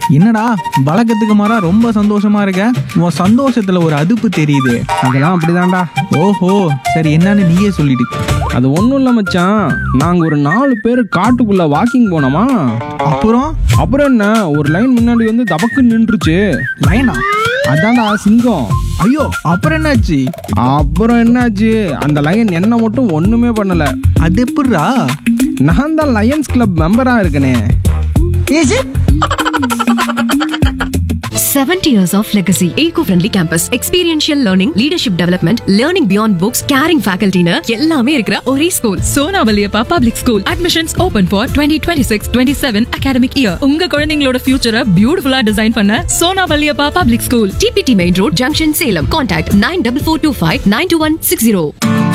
என்னடா வழக்கத்துக்கு மாறா ரொம்ப சந்தோஷமா இருக்க உன் சந்தோஷத்துல ஒரு அதுப்பு தெரியுது அதெல்லாம் அப்படிதான்டா ஓஹோ சரி என்னன்னு நீயே சொல்லிடு அது ஒன்றும் இல்லை மச்சான் நாங்கள் ஒரு நாலு பேர் காட்டுக்குள்ளே வாக்கிங் போனோமா அப்புறம் அப்புறம் என்ன ஒரு லைன் முன்னாடி வந்து தபக்கு நின்றுச்சு லைனா அதான்டா சிங்கம் ஐயோ அப்புறம் என்னாச்சு அப்புறம் என்னாச்சு அந்த லைன் என்ன மட்டும் ஒன்றுமே பண்ணல அது எப்படிரா நான் தான் லயன்ஸ் கிளப் மெம்பராக இருக்கனே 70 years of legacy. Eco-friendly campus. Experiential learning, leadership development, learning beyond books, caring faculty னு எல்லாமே இருக்கிற ஒரே school Sona Valliappa public school admissions open for twenty twenty six twenty seven academic year உங்க குழந்தைங்களோட ஃபியூச்சரை பியூட்டிஃபுல்லா டிசைன் பண்ண Sona Valliappa public school DPT main road junction Salem contact nine double four two five nine two one six zero